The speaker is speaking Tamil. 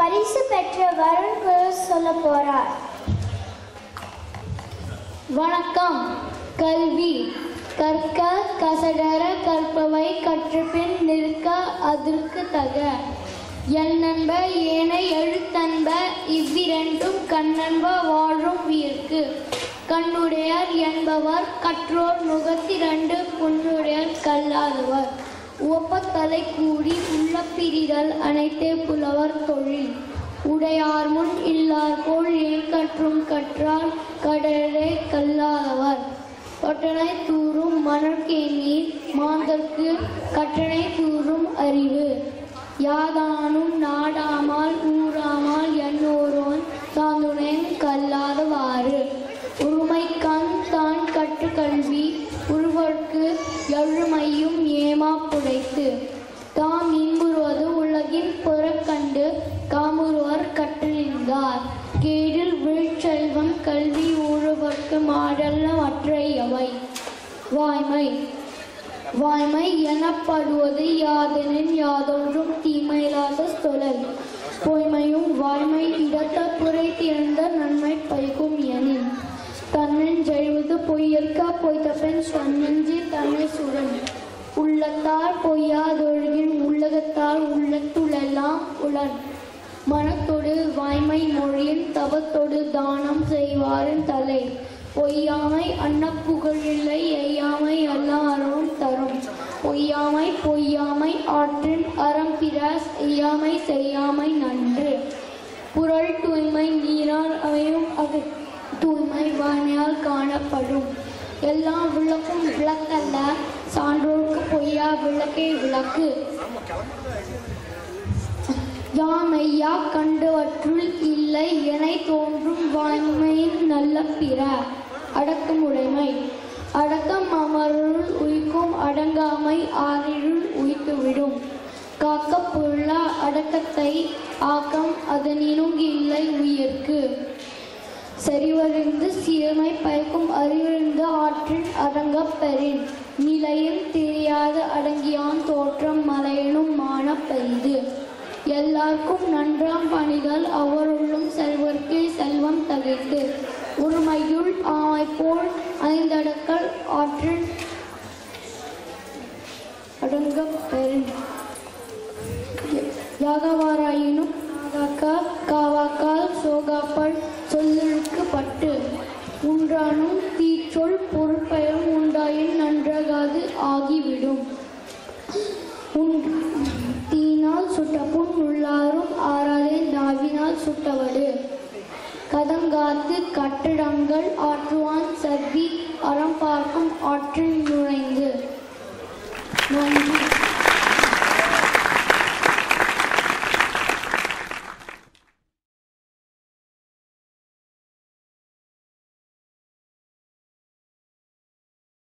பரிசு பெற்ற வருண் குரு சொல்ல போறார் வணக்கம் கல்வி கற்க கசடர கற்பவை கற்றபின் நிற்க அதற்கு தக என் நண்ப ஏனை எழுத்தன்ப இவ்விரண்டும் கண்ணன்ப வாழும் வீர்க்கு கண்ணுடையார் என்பவர் கற்றோர் முகத்திரண்டு புண்ணுடையார் கல்லாதவர் உவப்பத்தலை கூடி உள்ள பிரிதல் அனைத்தே புலவர் தொழில் உடையார் முன் இல்லார் போல் ஏன் கற்றும் கற்றால் கடலே கல்லாதவர் தொட்டனை தூறும் மணற்கேணீர் மாந்தர்க்கு கற்றனை தூறும் அறிவு யாதானும் நாடாமால் ஊராமால் என்னோரோன் தாந்துணேன் கல்லாதவாறு உரிமை கண் தான் கற்று கல்வி உருவர்க்கு எழுமையும் ஏமா புடைத்து தாம் இன்புறுவது உலகின் புறக்கண்டு காமுறுவர் கற்றறிந்தார் கேடில் விழுச்செல்வம் கல்வி ஊழுவர்க்கு மாடல்ல மற்றையவை வாய்மை வாய்மை எனப்படுவது யாதெனின் யாதொன்றும் தீமையில்லாத தொழல் பொய்மையும் வாய்மை இடத்த புரை திறந்த நன்மை பைக்கும் எனின் தன்னன் ஜெழுவது பொய்யற்க பொய்த்த பெண் சொன்னஞ்சி தன்னை சுடன் உள்ளத்தால் பொய்யாதொழுகின் உள்ளகத்தால் உள்ளத்துளெல்லாம் உளன் மனத்தொடு வாய்மை மொழியின் தவத்தொடு தானம் செய்வாரின் தலை பொய்யாமை அன்னப்புகழில்லை எய்யாமை எல்லாரும் தரும் பொய்யாமை பொய்யாமை ஆற்றின் அறம் பிராஸ் எய்யாமை செய்யாமை நன்று புரள் தூய்மை நீரால் அமையும் அது தூய்மை வாய்மையால் காணப்படும் எல்லா விளக்கும் விளக்கல்ல சான்றோர்க்கு பொய்யா விளக்கே விளக்கு யாமையா கண்டவற்றுள் இல்லை என தோன்றும் வாய்மையின் நல்ல பிற அடக்கமுடைமை அடக்கம் அமருள் உய்க்கும் அடங்காமை ஆறிருள் உய்த்துவிடும் காக்க பொருள அடக்கத்தை ஆக்கம் அதனினும் இல்லை உயிர்க்கு செறிவறிந்து சீர்மை பயக்கும் அறிவிருந்து ஆற்றின் அடங்கப் பெறின் நிலையும் தெரியாத அடங்கியான் தோற்றம் மலையினும் மான பெரிது எல்லாருக்கும் நன்றாம் பணிகள் அவருள்ளும் செல்வர்க்கே செல்வம் தகைத்து உரிமையுள் ஆமை போல் ஐந்தடக்கல் ஆற்றின் அடங்கப் பெறின் யாகவாராயினும் நாகாக்கால் காவாக்கால் சோகாப்பால் சொல்லுக்கு பட்டு உன்றானும் தீச்சொல் பொருட்பெயரும் உண்டாயின் நன்றாகாது ஆகிவிடும் உன் தீனால் சுட்ட புண் உள்ளாரும் ஆறாதே நாவினால் சுட்டவடு கதங்காத்து கட்டிடங்கள் ஆற்றுவான் சர்வி அறம் பார்க்கும் ஆற்றில் நுழைந்து நன்றி